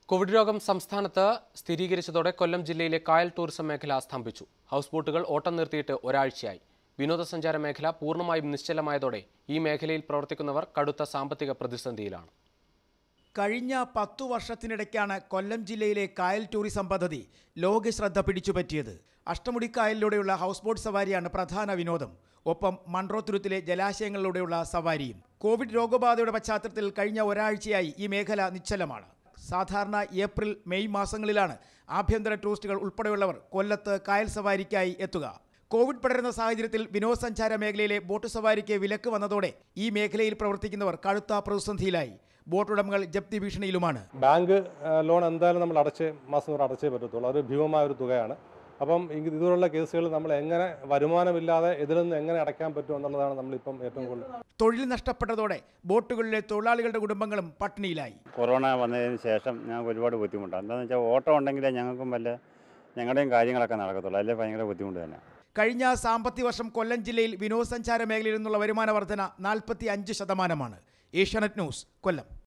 Covid രോഗം സംസ്ഥാനത്ത് സ്ഥിരീകരിച്ചതോടെ കൊല്ലം ജില്ലയിലെ കായൽ ടൂറിസം മേഖല സ്തംഭിച്ചു ഹൗസ് ബോട്ടുകൾ ഓട്ടം നിർത്തിയിട്ട് ഒരാഴ്ചയായി വിനോദസഞ്ചാര മേഖല പൂർണ്ണമായും നിശ്ചലമായതോടെ ഈ മേഖലയിൽ പ്രവർത്തിക്കുന്നവർ കടുത്ത സാമ്പത്തിക പ്രതിസന്ധിയിലാണ് കഴിഞ്ഞ പത്തു വർഷത്തിനിടയ്ക്കാണ് കൊല്ലം ജില്ലയിലെ കായൽ ടൂറിസം പദ്ധതി ലോകശ്രദ്ധ പിടിച്ചുപറ്റിയത് അഷ്ടമുടിക്കായലിലൂടെയുള്ള ഹൗസ് ബോട്ട് സവാരിയാണ് പ്രധാന വിനോദം ഒപ്പം മൺട്രോത്തുരുത്തിലെ ജലാശയങ്ങളിലൂടെയുള്ള സവാരിയും കോവിഡ് രോഗബാധയുടെ പശ്ചാത്തലത്തിൽ കഴിഞ്ഞ ഒരാഴ്ചയായി ഈ മേഖല നിശ്ചലമാണ് സാധാരണ ഏപ്രിൽ മെയ് മാസങ്ങളിലാണ് ആഭ്യന്തര ടൂറിസ്റ്റുകൾ ഉൾപ്പെടെയുള്ളവർ കൊല്ലത്ത് കായൽ സവാരിക്കായി എത്തുക കോവിഡ് പടരുന്ന സാഹചര്യത്തിൽ വിനോദസഞ്ചാര മേഖലയിലെ ബോട്ട് സവാരിക്ക് വിലക്ക് വന്നതോടെ ഈ മേഖലയിൽ പ്രവർത്തിക്കുന്നവർ കടുത്ത പ്രതിസന്ധിയിലായി ബോട്ടുടമകൾ ജപ്തി ഭീഷണിയിലുമാണ് ബാങ്ക് ആ, ലോൺ എന്തായാലും നമ്മൾ അടച്ച് മാസം തോറും അടച്ചേ പറ്റത്തുള്ളൂ അതൊരു ഭീമമായ ഒരു തുകയാണ് അപ്പം ഇത് ഇതുപോലുള്ള കേസുകൾ നമ്മൾ എങ്ങനെ വരുമാനമില്ലാതെ ഇതിൽ നിന്ന് എങ്ങനെ അടയ്ക്കാൻ പറ്റും എന്നുള്ളതാണ് നമ്മളിപ്പം ഏറ്റവും കൂടുതൽ തൊഴിൽ നഷ്ടപ്പെട്ടതോടെ ബോട്ടുകളിലെ തൊഴിലാളികളുടെ കുടുംബങ്ങളും പട്ടിണിയിലായി കൊറോണ വന്നതിന് ശേഷം ഞങ്ങൾക്ക് ഒരുപാട് ബുദ്ധിമുട്ടാണ് എന്താണെന്ന് വെച്ചാൽ ഓട്ടം ഉണ്ടെങ്കിലേ ഞങ്ങൾക്കും വല്ല ഞങ്ങളുടെയും കാര്യങ്ങളൊക്കെ നടക്കത്തുള്ളൂ അല്ലേ ഭയങ്കര ബുദ്ധിമുട്ട് തന്നെ കഴിഞ്ഞ സാമ്പത്തിക വർഷം കൊല്ലം ജില്ലയിൽ വിനോദസഞ്ചാര മേഖലയിൽ നിന്നുള്ള വരുമാന വർധന നാൽപ്പത്തി അഞ്ച് ശതമാനമാണ് ഏഷ്യാനെറ്റ് ന്യൂസ് കൊല്ലം